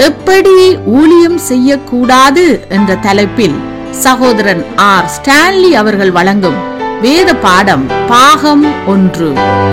எப்படி ஊழியம் செய்யக்கூடாது என்ற தலைப்பில் சகோதரன் ஆர் ஸ்டான்லி அவர்கள் வழங்கும் வேத பாடம் பாகம் ஒன்று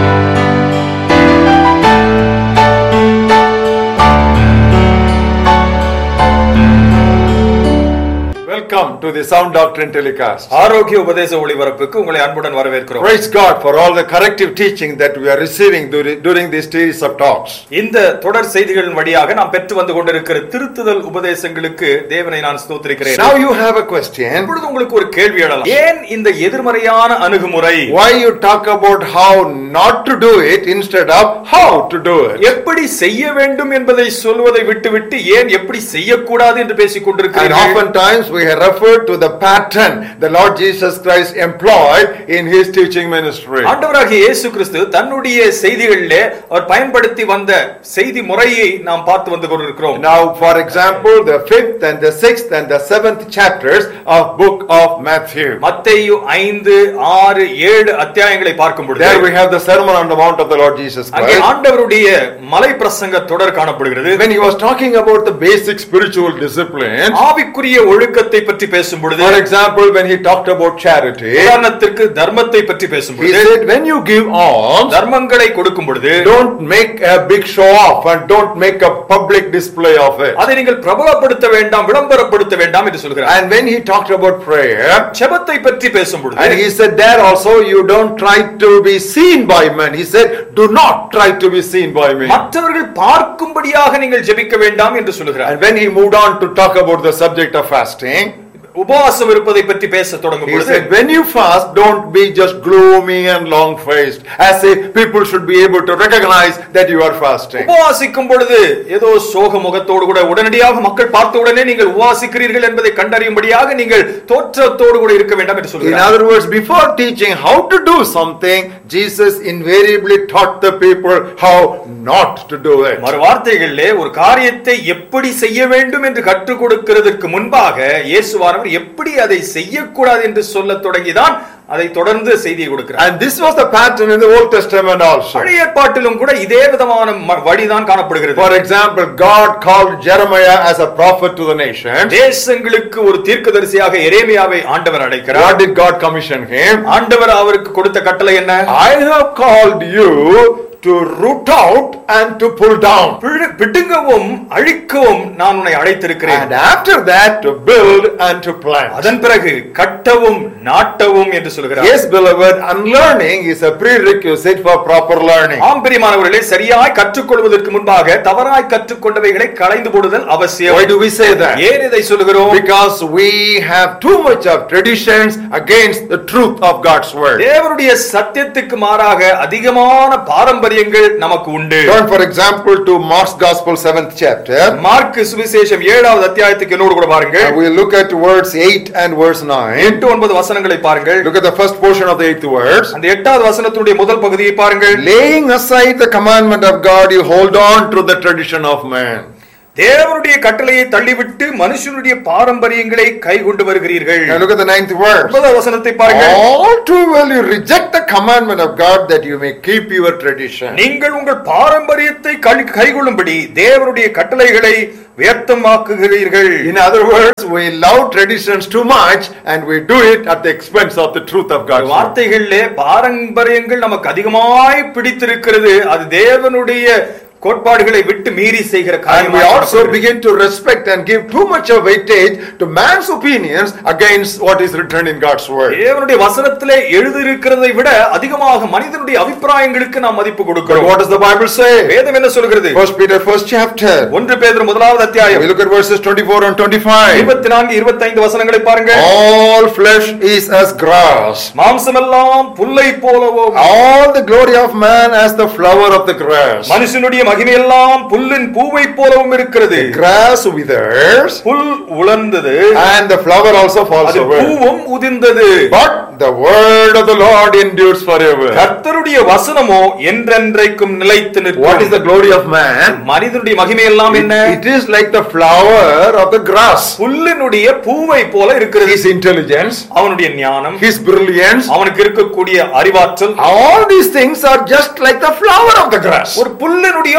Welcome to the Sound Doctrine Telecast. ஆரோக்கிய உபதேச ஒளிபரப்புக்கு உங்களை அன்புடன் வரவேற்கிறோம் Praise God for all the corrective teaching that we are receiving during, during this series of talks. இந்த தொடர் செய்திகளின் வழியாக நாம் பெற்று வந்து கொண்டிருக்கிற திருத்துதல் உபதேசங்களுக்கு தேவனை நான் ஸ்தோத்திரிக்கிறேன் Now you have a question. இப்பொழுது உங்களுக்கு ஒரு கேள்வி எழலாம் ஏன் இந்த எதிர்மறையான அணுகுமுறை Why you talk about how not to do it instead of how to do it? எப்படி செய்ய வேண்டும் என்பதை சொல்வதை விட்டுவிட்டு ஏன் எப்படி செய்யக்கூடாது என்று பேசிக் And கொண்டிருக்கிறீர்கள் oftentimes we have referred to the pattern the Lord Jesus Christ employed in his teaching ministry. ஆண்டவராகிய இயேசு கிறிஸ்து தன்னுடைய செய்திகளிலே அவர் பயன்படுத்தி வந்த செய்தி முறையை நாம் பார்த்து வந்து கொண்டிருக்கிறோம் Now, for example, the fifth and the sixth and the seventh chapters of book of Matthew. மத்தேயு ஐந்து ஆறு ஏழு அத்தியாயங்களை பார்க்கும் There பொழுது we have the Sermon on the Mount of the Lord Jesus அங்கே Christ. ஆண்டவருடைய மலை பிரசங்க தொடர் காணப்படுகிறது When he was talking about the basic spiritual disciplines, ஆவிக்குரிய ஒழுக்கத்தை பற்றி பேசும் பொழுது for example, when he talked about charity, உதாரணத்திற்கு தர்மத்தை பற்றி பேசும் he பொழுது said, when you give alms, தர்மங்களை கொடுக்கும் பொழுது don't make a big show off and don't make a public display of it. அதை நீங்கள் பிரபலப்படுத்த வேண்டாம் விளம்பரப்படுத்த வேண்டாம் என்று சொல்கிறார் And when he talked about prayer, செபத்தை பற்றி பேசும் and பொழுது he said there also, you don't try to be seen by men. He said, do not try to be seen by me. மற்றவர்கள் பார்க்கும்படியாக நீங்கள் ஜெபிக்க வேண்டாம் என்று சொல்கிறார் And when he moved on to talk about the subject of fasting, உபவாசம் இருப்பதை பற்றி பேச தொடங்கும் he பொழுது said, when you fast, don't be just gloomy and long faced, as if people should be able to recognize that you are fasting. உபவாசிக்கும் பொழுது ஏதோ சோக முகத்தோடு கூட உடனடியாக மக்கள் பார்த்த உடனே நீங்கள் உபவாசிக்கிறீர்கள் என்பதை கண்டறியும்படியாக நீங்கள் தோற்றத்தோடு கூட இருக்க வேண்டாம் என்று In சொல்கிறார் other words, before teaching how to do something, Jesus invariably taught the people how not to do it. மறு வார்த்தைகளிலே ஒரு காரியத்தை எப்படி செய்ய வேண்டும் என்று கற்றுக் கொடுக்கிறதற்கு முன்பாக இயேசுவானவர் எப்படி அதை செய்யக்கூடாது என்று சொல்லத் தொடங்கிதான் அதை தொடர்ந்து செய்தியை கொடுக்கிறார் And this was the pattern in the Old Testament also. பழைய ஏற்பாட்டிலும் கூட இதே விதமான ம- வழிதான் காணப்படுகிறது For example, God called Jeremiah as a prophet to the nations. தேசங்களுக்கு ஒரு தீர்க்கதரிசியாக எரேமியாவை ஆண்டவர் அழைக்கிறார் What did God commission him? ஆண்டவர் அவருக்கு கொடுத்த கட்டளை என்ன I have called you to root out and to pull down. பிடு- பிடுங்கவும் அழிக்கவும் நான் உன்னை அழைத்திருக்கிறேன் And after that, to build and to plant. அதன் பிறகு கட்டவும் நாட்டவும் என்று சொல்கிறார் Yes, beloved, unlearning is a prerequisite for proper learning. ஆம் பிரியமானவர்களே சரியாய் கற்றுக்கொள்வதற்கு முன்பாக தவறாய் கற்றுக்கொண்டவைகளை களைந்து போடுதல் Why அவசியம் do we say that? ஏன் இதை சொல்லுகிறோம் Because we have too much of traditions against the truth of God's word. தேவனுடைய சத்தியத்துக்கு மாறாக அதிகமான பாரம்பரியங்கள் நமக்கு உண்டு Turn, for example, to Mark's Gospel, 7th chapter. Mark சுவிசேஷம் ஏழாவது அத்தியாயத்துக்கு என்னோடு கூட பாருங்கள் And we'll look at verse 8 and verse 9. எட்டு ஒன்பது வசனங்களை பாருங்கள் Look at the first portion of the eighth verse. அந்த எட்டாவது வசனத்துடைய முதல் பகுதியை பாருங்கள் Laying aside the commandment of God, you hold on to the tradition of man. தேவனுடைய கட்டளையை தள்ளிவிட்டு மனுஷனுடைய பாரம்பரியங்களை கை கொண்டு வருகிறீர்கள் Now look at the ninth verse. ஒன்பதாவது வசனத்தை பாருங்கள் All too well you reject the commandment of God that you may keep your tradition. நீங்கள் உங்கள் பாரம்பரியத்தை கழி- கைக்கொள்ளும்படி தேவனுடைய கட்டளைகளை வியர்த்தமாக்குகிறீர்கள் In other words, we love traditions too much and we do it at the expense of the truth of God's word. வார்த்தைகளிலே பாரம்பரியங்கள் நமக்கு அதிகமாய் பிடித்திருக்கிறது அது தேவனுடைய கோட்பாடுகளை விட்டு மீறி செய்கிற And காரியம் we also begin to respect and give too much of weightage to man's opinions against what is written in God's word. தேவனுடைய வசனத்திலே எழுதியிருக்கிறதை விட அதிகமாக மனிதனுடைய அபிப்பிராயங்களுக்கு நாம் மதிப்பு But கொடுக்கிறோம் what does the Bible say? வேதம் என்ன சொல்கிறது First Peter, first chapter. ஒன்று பேதுரு முதலாவது அத்தியாயம் We look at verses 24 and 25. இருபத்தி நான்கு இருபத்தி ஐந்து வசனங்களை பாருங்கள் All flesh is as grass. மாம்சமெல்லாம் புல்லை போலவும் All the glory of man as the flower of the grass. மனுஷனுடைய மகிமையெல்லாம் புல்லின் பூவை போலவும் இருக்கிறது Grass withers pull உலர்ந்தது and the flower also falls அது away. பூவும் உதிர்ந்தது But the word of the Lord endures forever. கர்த்தருடைய வசனமோ என்றென்றைக்கும் நிலைத்து What is the நிற்கும் glory of man? மனிதனுடைய மகிமையெல்லாம் It, என்ன it is like the flower of the grass. புல்லினுடைய பூவை போல இருக்கிறது His intelligence, அவனுடைய ஞானம் his brilliance, அவனுக்கு இருக்கக்கூடிய அறிவாற்றல் all these things are just like the flower of the grass. ஒரு புல்லினுடைய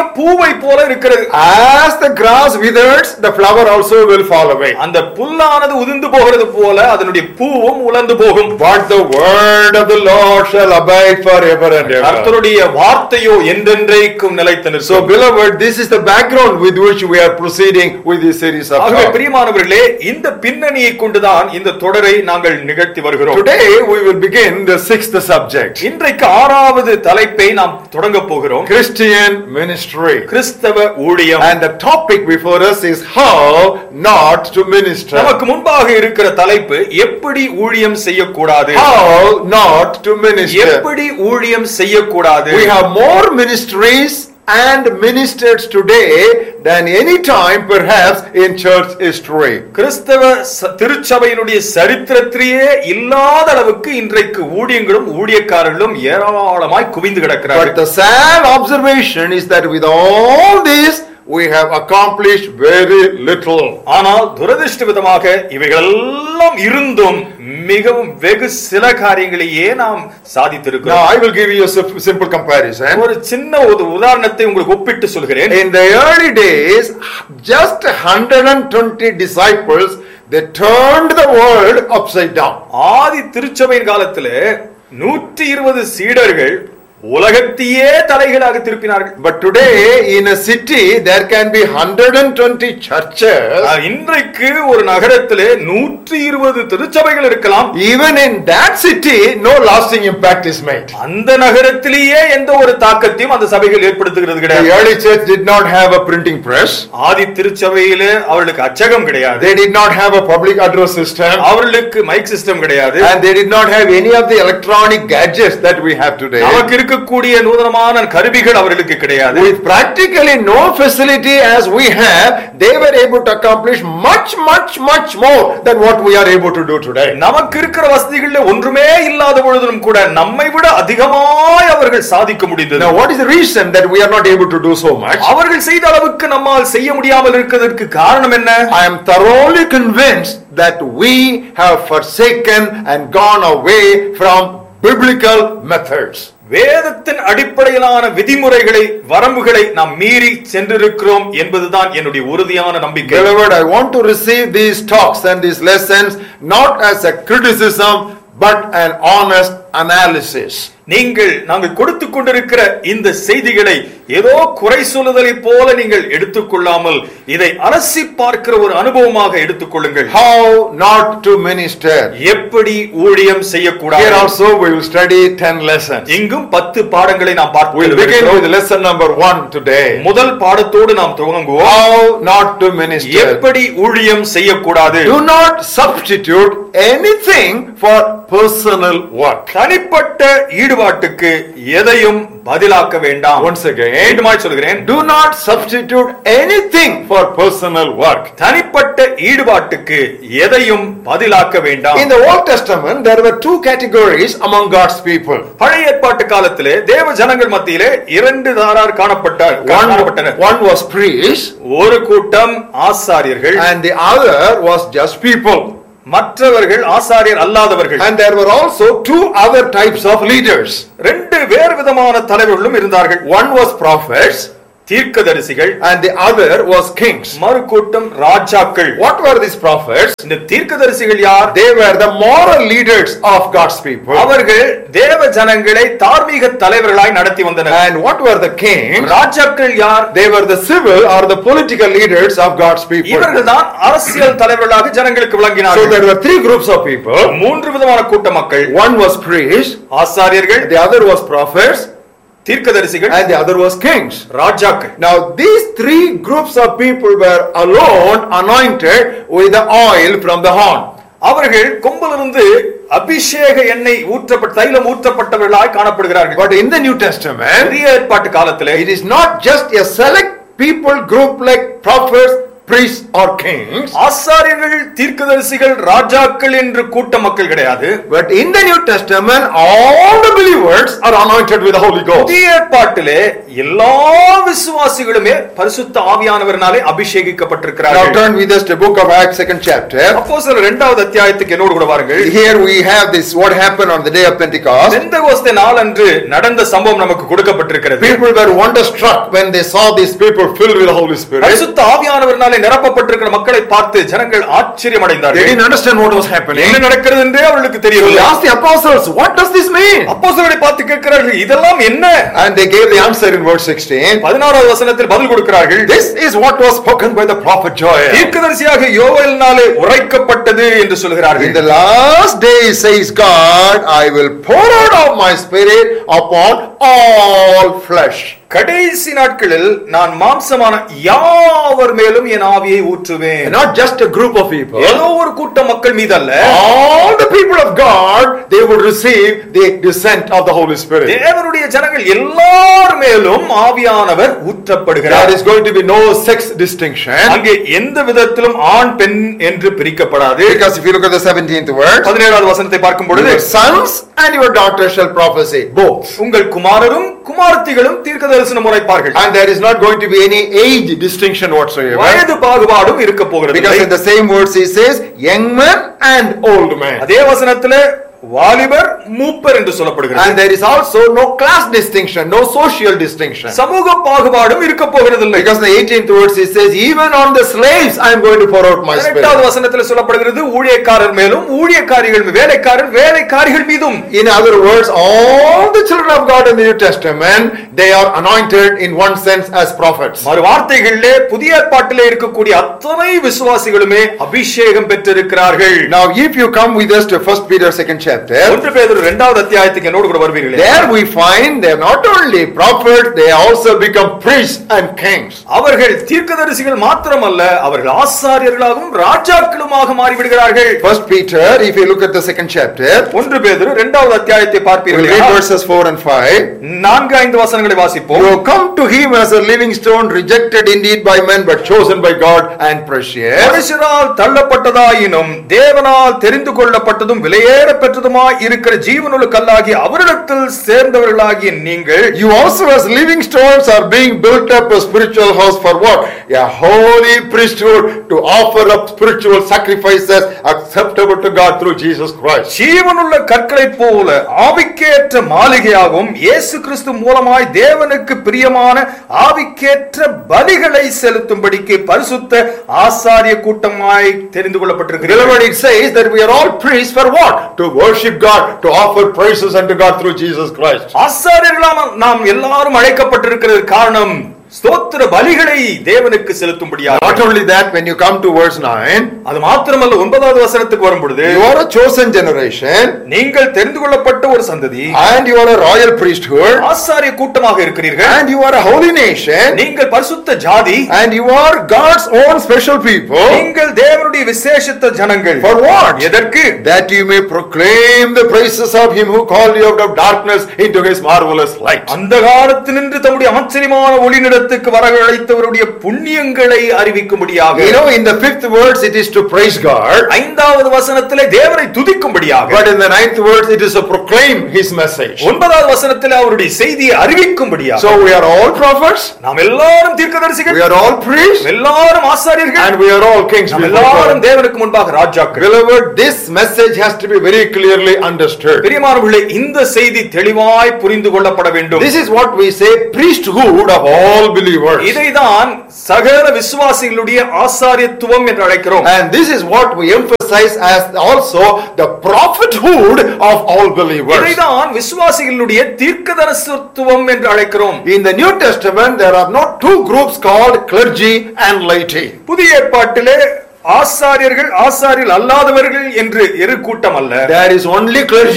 பூவை போல இருக்கிறது As the grass withers, the flower also will fall away. அந்த புல்லானது உதிர்ந்து போகிறது போல அதனுடைய பூவும் உலர்ந்து போகும் But the word of the Lord shall abide forever and ever. கர்த்தருடைய வார்த்தையோ என்றென்றைக்கும் நிலைத்து So, நிற்கும் beloved, this is the background with which we are proceeding with this series of ஆகவே talks. பிரியமானவர்களே இந்த பின்னணியை கொண்டுதான் இந்த தொடரை நாங்கள் நிகழ்த்தி வருகிறோம் Today, we will begin the sixth subject இன்றைக்கு ஆறாவது தலைப்பை நாம் தொடங்க போகிறோம் Christian ministry. கிறிஸ்தவ ஊழியம் And the topic before us is how not to minister. நமக்கு முன்பாக இருக்கிற தலைப்பு எப்படி ஊழியம் செய்யக்கூடாது How not to minister. எப்படி ஊழியம் செய்யக்கூடாது We have more ministries and ministers today than any time perhaps in church history. கிறிஸ்தவ ச- திருச்சபையினுடைய சரித்திரத்திலேயே இல்லாத அளவுக்கு இன்றைக்கு ஊழியங்களும் ஊழியக்காரர்களும் ஏராளமாய் குவிந்து But கிடக்கிறார்கள் the sad observation is that with all this, we have accomplished very little. ஆனால் துரதிருஷ்ட விதமாக இவைகளெல்லாம் இருந்தும் மிகவும் வெகு சில காரியங்களையே நாம் Now, சாதித்திருக்கிறோம் I will give you a sim- simple comparison. ஒரு சின்ன ஒரு உதாரணத்தை உங்களுக்கு ஒப்பிட்டு சொல்கிறேன் In the early days, just 120 disciples, they turned the world upside down. ஆதி திருச்சபையின் காலத்திலே நூற்றி இருபது சீடர்கள் உலகத்தையே தலைகளாக திருப்பினார்கள் But today, in a city, there can be 120 churches. ஆஹ், இன்றைக்கு ஒரு நகரத்திலே நூற்றி இருபது திருச்சபைகள் இருக்கலாம் Even in that city, no lasting impact is made. அந்த நகரத்திலேயே எந்த ஒரு தாக்கத்தையும் அந்த சபைகள் ஏற்படுத்துகிறது The கிடையாது early church did not have a printing press. ஆதி திருச்சபையிலே அவர்களுக்கு அச்சகம் கிடையாது They did not have a public address system. அவர்களுக்கு மைக் சிஸ்டம் கிடையாது And they did not have any of the electronic gadgets that we have today. நமக்கு இருக்கக்கூடிய நூதனமான கருவிகள் அவர்களுக்கு கிடையாது With practically no facility as we have, they were able to accomplish much, much, much more than what we are able to do today. நமக்கு இருக்கிற வசதிகள்ல ஒன்றுமே இல்லாத பொழுதிலும் கூட நம்மை விட அதிகமாய் அவர்கள் சாதிக்க முடிந்தது Now, what is the reason that we are not able to do so much? அவர்கள் செய்த அளவுக்கு நம்மால் செய்ய முடியாமல் இருக்கிறதற்கு காரணம் என்ன I am thoroughly convinced that we have forsaken and gone away from biblical methods. வேதத்தின் அடிப்படையிலான விதிமுறைகளை வரம்புகளை நாம் மீறி சென்றிருக்கிறோம் என்பதுதான் என்னுடைய உறுதியான நம்பிக்கை Beloved, I want to receive these talks and these lessons not as a criticism but an honest analysis. நீங்கள் நாங்கள் கொடுத்து கொண்டிருக்கிற இந்த செய்திகளை ஏதோ குறை சொல்லுதலை போல நீங்கள் எடுத்துக்கொள்ளாமல் இதை அலசி பார்க்கிற ஒரு அனுபவமாக எடுத்துக்கொள்ளுங்கள் How not to minister. எப்படி ஊழியம் Here செய்யக்கூடாது also we will study 10 lessons. இங்கும் பத்து பாடங்களை நாம் We'll begin பார்த்து with lesson number 1 today. முதல் பாடத்தோடு நாம் துவங்குவோம் How not to minister. எப்படி ஊழியம் செய்யக்கூடாது Do not substitute anything for personal work. தனிப்பட்ட ஈடுபாட்டுக்கு எதையும் பதிலாக்க வேண்டாம் Once again, மீண்டுமாய் சொல்கிறேன் do not substitute anything for personal work. தனிப்பட்ட ஈடுபாட்டுக்கு எதையும் பதிலாக்க வேண்டாம் In the Old Testament, there were two categories among God's people. பழைய ஏற்பாட்டு காலத்திலே தேவ ஜனங்கள் மத்தியிலே இரண்டு தாரார் காணப்பட்ட One, காணப்பட்டனர் one was priests, ஒரு கூட்டம் ஆசாரியர்கள் and the other was just people. மற்றவர்கள் ஆசாரியர் அல்லாதவர்கள் And there were also two other types of leaders. ரெண்டு வேறு விதமான தலைவர்களும் இருந்தார்கள் One was prophets, தீர்க்கதரிசிகள் and the other was kings. மறு கூட்டம் ராஜாக்கள் What were these prophets? இந்த தீர்க்கதரிசிகள் யார் They were the moral leaders of God's people. அவர்கள் தேவ ஜனங்களை தார்மீக தலைவர்களாய் நடத்தி வந்தனர் And what were the kings? ராஜாக்கள் யார் They were the civil or the political leaders of God's people. இவர்கள் தான் அரசியல் தலைவர்களாக ஜனங்களுக்கு So விளங்கினார்கள் there were three groups of people. மூன்று விதமான கூட்ட மக்கள் One was priests, ஆசாரியர்கள் the other was prophets, தீர்க்கதரிசிகள் and the other was kings. ராஜாக்கள் Now these three groups of people were alone anointed with the oil from the horn. அவர்கள் கொம்பிலிருந்து அபிஷேக எண்ணெய் ஊற்றப்பட்ட தைலம் ஊற்றப்பட்டவர்களாய் காணப்படுகிறார்கள் But in the New Testament, புதிய ஏற்பாட்டு காலத்திலே it is not just a select people group like prophets, priests or kings. ஆசாரியர்கள் தீர்க்கதரிசிகள் ராஜாக்கள் என்று கூட்ட மக்கள் கிடையாது But in the New Testament, all the believers are anointed with the Holy Ghost. புதிய ஏற்பாட்டிலே எல்லா விசுவாசிகளுமே பரிசுத்த ஆவியானவர்னாலே Now அபிஷேகிக்கப்பட்டிருக்கிறார்கள் turn with us to book of Acts, second chapter. அப்போ சில இரண்டாவது அத்தியாயத்துக்கு என்னோடு கூட வாருங்கள் Here we have this, what happened on the day of Pentecost. Pentecost நாளன்று நடந்த சம்பவம் நமக்கு கொடுக்கப்பட்டிருக்கிறது People were wonderstruck when they saw these people filled with the Holy Spirit. பரிசுத்த ஆவியானவர்னாலே நிரப்பப்பட்டிருக்கிற மக்களை பார்த்து ஜனங்கள் ஆச்சரியம் They அடைந்தார்கள் didn't understand what was happening. என்ன நடக்கிறது என்றே அவர்களுக்கு So they தெரியவில்லை asked the apostles, what does this mean? அப்போஸ்தலரை பார்த்து கேட்கிறார்கள் இதெல்லாம் என்ன And they gave the answer in verse 16. பதினாறாவது வசனத்தில் பதில் கொடுக்கிறார்கள் This is what was spoken by the prophet Joel. தீர்க்கதரிசியாக யோவேலினாலே உரைக்கப்பட்டது என்று In சொல்கிறார்கள் the last days, says God, I will pour out of my spirit upon all flesh. கடைசி நாட்களில் நான் மாம்சமான யாவர் மேலும் என் ஆவியை ஊற்றுவேன் And not just a group of people. ஏதோ ஒரு கூட்ட மக்கள் மீது அல்ல All the people of God, they would receive the descent of the Holy Spirit. தேவனுடைய ஜனங்கள் எல்லார் மேலும் ஆவியானவர் There ஊற்றப்படுகிறார் is going to be no sex distinction. அங்கே எந்த விதத்திலும் ஆண் பெண் என்று பிரிக்கப்படாது Because if you look at the 17th verse, பதினேழாவது வசனத்தை பார்க்கும் பொழுது your sons and your daughters shall prophesy, both. உங்கள் குமாரரும் குமாரத்திகளும் தீர்க்க தரிசனம் உரைப்பார்கள் And there is not going to be any age distinction whatsoever. வயது பாகுபாடும் இருக்க போகிறது Because in the same words he says, young men and old men. அதே வசனத்துல வாலிபர் மூப்பர் என்று சொல்லப்படுகிறது And there is also no class distinction, no social distinction. சமூக பாகுபாடும் இருக்க போகிறது இல்லை Because in the 18th verse he says, even on the slaves I am going to pour out my பதினெட்டாவது spirit. வசனத்தில் சொல்லப்படுகிறது ஊழியக்காரர் மேலும் ஊழியக்காரிகள் மீ- வேலைக்காரர் வேலைக்காரிகள் மீதும் In other words, all the children of God in the New Testament, they are anointed in one sense as prophets. மறு வார்த்தைகளிலே புதிய ஏற்பாட்டிலே இருக்கக்கூடிய அத்தனை விசுவாசிகளுமே அபிஷேகம் பெற்றிருக்கிறார்கள் Now, if you come with us to 1 Peter 2nd chapter, ஒன்று பேதர் இரண்டாவது அத்தியாயத்துக்கு என்னோடு கூட வருவீர்களே there we find they are not only prophets, they also become priests and kings. அவர்கள் தீர்க்கதரிசிகள் மாத்திரமல்ல அவர்கள் ஆசாரியர்களாகவும் ராஜாக்களுமாக மாறிவிடுகிறார்கள் First Peter, if you look at the second chapter, ஒன்று பேதர் இரண்டாவது அத்தியாயத்தை we'll read பார்ப்பீர்கள் verses 4 and 5. நான்கு ஐந்து வசனங்களை வாசிப்போம் You come to him as a living stone, rejected indeed by men, but chosen by God and precious. மனுஷரால் தள்ளப்பட்டதாயினும் தேவனால் தெரிந்து கொள்ளப்பட்டதும் விலையேற பெற்றதுமாய் இருக்கிற ஜீவனுள்ள கல்லாகி அவரிடத்தில் சேர்ந்தவர்களாகிய நீங்கள் You also as living stones are being built up a spiritual house for what? A holy priesthood to offer up spiritual sacrifices acceptable to God through Jesus Christ. ஜீவனுள்ள கற்களைப் போல ஆவிக்கேற்ற மாளிகையாகவும் இயேசு கிறிஸ்து மூலமாய் தேவனுக்கு பிரியமான ஆவிக்கேற்ற பலிகளை செலுத்தும்படிக்கு பரிசுத்த ஆசாரிய கூட்டமாய் தெரிந்து கொள்ளப்பட்டிருக்கிறது Beloved, it says that we are all priests for what? To worship God, to offer praises unto God through Jesus Christ. ஆசாரியர்களாம் நாம் எல்லாரும் அழைக்கப்பட்டிருக்கிறது காரணம் ஸ்தோத்திர பலிகளை தேவனுக்கு செலுத்தும்படியாக Not only that, when you come to verse 9, அது மாத்திரமல்ல ஒன்பதாவது வசனத்துக்கு வரும் பொழுது you are a chosen generation நீங்கள் தெரிந்து கொள்ளப்பட்ட ஒரு சந்ததி and you are a royal priesthood ஆசாரிய கூட்டமாக இருக்கிறீர்கள் and you are a holy nation நீங்கள் பரிசுத்த ஜாதி and you are God's own special people. நீங்கள் தேவனுடைய விசேஷித்த ஜனங்கள் For what? எதற்கு That you may proclaim the praises of him who called you out of darkness into his marvelous light. அந்த காலத்தினின்று தம்முடைய ஆச்சரியமான ஒளிநிடத்துக்கு வரவழைத்தவருடைய புண்ணியங்களை அறிவிக்கும்படியாக You know, in the fifth verse, it is to praise God, ஐந்தாவது வசனத்திலே தேவனை துதிக்கும்படியாக but in the ninth verse, it is to proclaim his message. ஒன்பதாவது வசனத்திலே அவருடைய செய்தியை அறிவிக்கும்படியாக So we are all prophets, நாம் எல்லாரும் தீர்க்கதரிசிகள் we are all priests, எல்லாரும் ஆசாரியர்கள் and we are all kings. நாம் before எல்லாரும் God. தேவனுக்கு முன்பாக ராஜாக்கள் Beloved, this message has to be very clearly understood. பிரியமானவர்களே இந்த செய்தி தெளிவாய் புரிந்து கொள்ளப்பட வேண்டும் This is what we say priesthood of all believers. இதைதான் சகல விசுவாசிகளுடைய ஆசாரியத்துவம் என்று அழைக்கிறோம் And this is what we emphasize as also the prophethood of all believers. இதைதான் விசுவாசிகளுடைய தீர்க்கதரிசத்துவம் என்று அழைக்கிறோம் In the New Testament, there are not two groups called clergy and laity. புதிய ஏற்பாட்டிலே ஆசாரியர்கள் ஆசாரியர்கள் அல்லாதவர்கள் என்று இரு கூட்டம் அல்ல There is only clergy.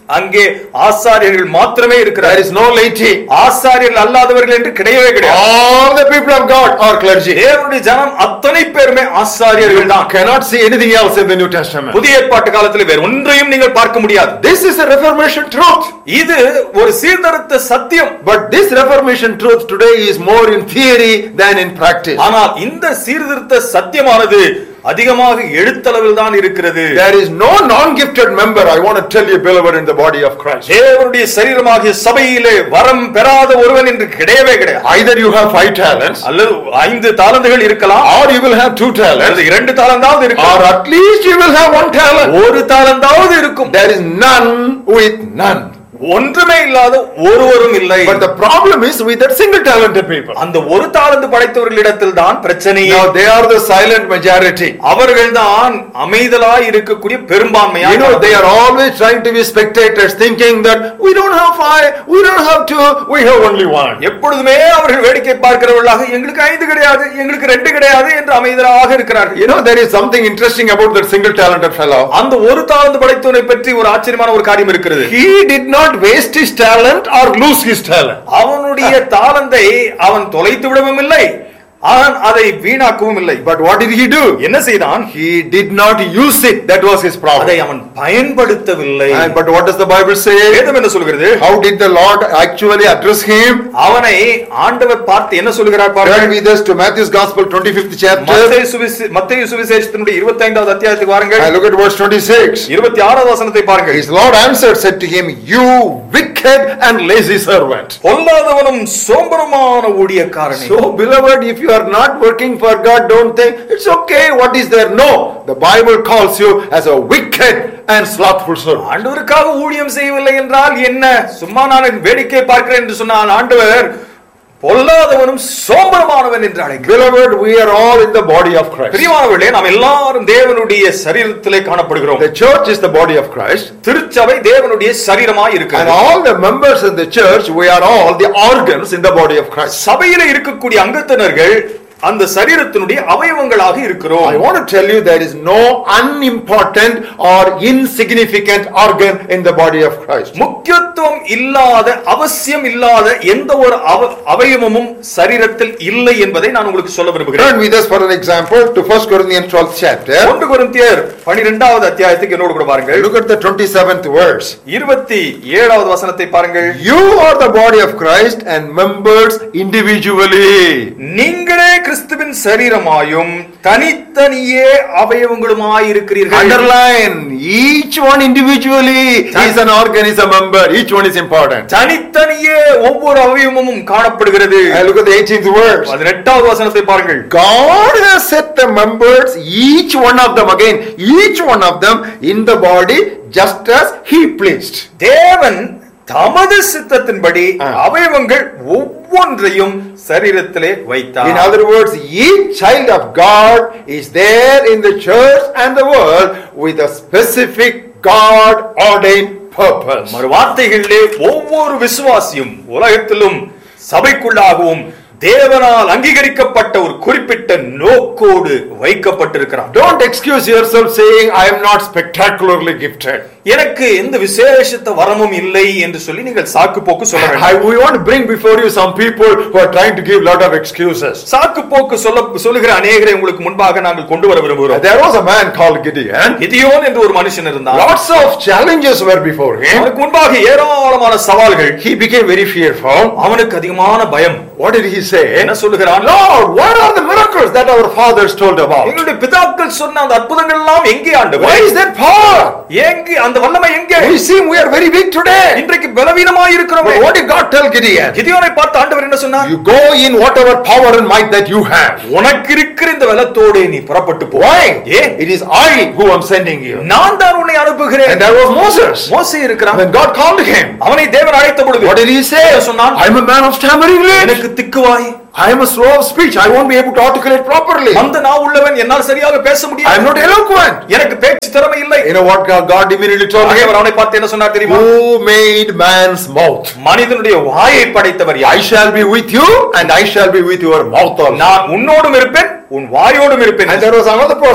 அங்கே ஆசாரியர்கள் மாத்திரமே There இருக்கிறார் is no laity. ஆசாரியர்கள் அல்லாதவர்கள் என்று கிடையவே கிடையாது All the people of God are clergy. தேவனுடைய ஜனம் அத்தனை பேருமே ஆசாரியர்கள் தான் Cannot see anything else in the New Testament. புதிய ஏற்பாட்டு காலத்தில் வேறு ஒன்றையும் நீங்கள் பார்க்க முடியாது This is a Reformation truth. இது ஒரு சீர்திருத்த சத்தியம் But this Reformation truth today is more in theory than in practice. ஆனால் இந்த சீர்திருத்த சத்தியமானது அதிகமாக எழுத்தளவில் தான் இருக்கிறது There is no non-gifted member, I want to tell you, beloved, in the body of Christ. தேவனுடைய சரீரமாகிய சபையிலே வரம் பெறாத ஒருவன் என்று கிடையவே கிடையாது Either you have five talents, அல்லது ஐந்து தாளந்துகள் இருக்கலாம் or you will have two talents, அல்லது இரண்டு தாளந்தாவது or இருக்கலாம் at least you will have one talent. ஒரு தாளந்தாவது இருக்கும் There is none with none. ஒன்றுமே இல்லாத ஒருவரும் இல்லை But the problem is with that single talented people. அந்த ஒரு தாளந்து படைத்தவர்களிடத்தில் தான் பிரச்சனையே Now they are the silent majority. அவர்கள்தான் அமைதலாய் இருக்கக்கூடிய பெரும்பான்மையா You know, they are always trying to be spectators, thinking that we don't have five, we don't have two, we have only one. எப்பொழுதுமே அவர்கள் வேடிக்கை பார்க்கிறவர்களாக எங்களுக்கு ஐந்து கிடையாது எங்களுக்கு ரெண்டு கிடையாது என்று அமைதலாக இருக்கிறார்கள் You know, there is something interesting about that single talented fellow. அந்த ஒரு தாளந்து படைத்தவனை பற்றி ஒரு ஆச்சரியமான ஒரு காரியம் இருக்கிறது He did not waste his talent or lose his talent. அவனுடைய தாளந்தை அவன் தொலைத்து விடவும் இல்லை அவன் அதை வீணாக்கவும் இல்லை But what did he do? என்ன செய்தான் He did not use it. That was his அதை problem. அவன் பயன்படுத்தவில்லை And, but what does the Bible say? வேதம் என்ன சொல்கிறது How did the Lord actually address him? அவனை ஆண்டவர் பார்த்து என்ன சொல்கிறார் Turn பாருங்கள் with us to Matthew's Gospel, 25th chapter. மத்தேயு சுவிசே- மத்தேயு சுவிசேஷத்தினுடைய 25வது அத்தியாயத்துக்கு வாருங்கள் I look at verse 26. 26வது வசனத்தை பாருங்கள் His Lord answered, said to him, You wicked and lazy servant. பொல்லாதவனும் சோம்பரமான ஊழியக்காரனே So, beloved, if you are not working for God, don't think it's okay. What is there? No. The Bible calls you as a wicked and slothful servant. ஆண்டவருக்காக ஊழியம் செய்யவில்லை என்றால் என்ன சும்மா நான் வேடிக்கை பார்க்கிறேன் என்று சொன்னால் ஆண்டவர் பொல்லாதவனும் சோம்பரமானவன் என்று அழைக்கிறார் Beloved, we are all in the body of Christ. பிரியமானவர்களே நாம் எல்லாரும் தேவனுடைய சரீரத்திலே காணப்படுகிறோம் The church is the body of Christ. திருச்சபை தேவனுடைய சரீரமாய் And இருக்கிறது all the members in the church, we are all the organs in the body of Christ. சபையில இருக்கக்கூடிய அங்கத்தினர்கள் அந்த சரீரத்தினுடைய அவயவங்களாக இருக்கிறோம் I want to tell you there is no unimportant or insignificant organ in the body of Christ. முக்கியத்துவம் இல்லாத அவசியம் இல்லாத எந்த ஒரு அவ- அவயவமும் சரீரத்தில் இல்லை என்பதை நான் உங்களுக்கு சொல்ல விரும்புகிறேன் Turn with us for an example to 1 Corinthians 12th chapter. ஒன்று கொரிந்தியர் பனிரெண்டாவது அத்தியாயத்துக்கு என்னோடு கூட பாருங்கள் Look at the 27th verse. இருபத்தி ஏழாவது வசனத்தை பாருங்கள் You are the body of Christ and members individually. நீங்களே கிறிஸ்துவின் சரீரமாயும் தனித்தனியே அவயவங்களுமாய் இருக்கிறீர்கள் Underline each one individually is an organ, is a member. Each one is important. தனித்தனியே ஒவ்வொரு அவயவமும் காணப்படுகிறது And look at the 18th verse. பதினெட்டாவது வசனத்தை பாருங்கள் God has set the members, each one of them again, each one of them in the body just as He pleased. தேவன் தமது சித்தத்தின்படி ஆ. அவயவங்கள் ஒவ்வொன்றையும் சரீரத்திலே வைத்தார் In other words, each child of God is there in the church and the world with a specific God ordained purpose. மறு வார்த்தைகளிலே ஒவ்வொரு விசுவாசியும் உலகத்திலும் சபைக்குள்ளாகவும் தேவனால் அங்கீகரிக்கப்பட்ட ஒரு குறிப்பிட்ட நோக்கோடு வைக்கப்பட்டிருக்கிறான் Don't excuse yourself saying, I am not spectacularly gifted. எனக்கு எந்த விசேஷத்த வரமும் இல்லை என்று சொல்லி நீங்கள் சாக்கு போக்கு சொல்ல I, வேண்டாம் we want to bring before you some people who are trying to give lot of excuses. சாக்கு போக்கு சொல்ல சொல்லுகிற அநேகரை உங்களுக்கு முன்பாக நாங்கள் கொண்டு வர விரும்புகிறோம் There was a man called Gideon. Gideon என்று ஒரு மனுஷன் இருந்தான் Lots of challenges were before him. அவனுக்கு முன்பாக ஏராளமான சவால்கள் He became very fearful. அவனுக்கு அதிகமான பயம் What did he say? என்ன சொல்லுகிறான் Lord, what are the miracles that our fathers told about? எங்களுடைய பிதாக்கள் சொன்ன அந்த அற்புதங்கள் எல்லாம் எங்கே Why ஆண்டவர் is that power? எங்கே அந்த வல்லமை எங்கே We seem we are very weak today. இன்றைக்கு பலவீனமாய் இருக்கிறோம் But what did God tell Gideon? கிதியோனை பார்த்து ஆண்டவர் என்ன சொன்னார் You go in whatever power and might that you have. உனக்கு இருக்கிற இந்த வெலத்தோடு நீ புறப்பட்டு போ Why? ஏன் It is I who am sending you. நான் தான் உன்னை அனுப்புகிறேன் And there was Moses. மோசே இருக்கிறான் When God called him, அவனை தேவன் அழைத்த பொழுது what did he say? என்ன சொன்னான் I'm a man of stammering lips. எனக்கு திக்குவாய் I am a slow of speech. I won't be able to articulate properly. அந்த நான் உள்ளவன் என்னால் சரியாக பேச I am முடியாது not eloquent. எனக்கு பேச்சு திறமை இல்லை You know what God God immediately told him? ஆண்டவர் அவனை பார்த்து என்ன சொன்னார் தெரியுமா Who made man's mouth? மனிதனுடைய வாயை படைத்தவர் I யார் shall be with you and I shall be with your mouth also. நான் உன்னோடும் இருப்பேன் உன் வாயோடும் இருப்பேன் And there was another person.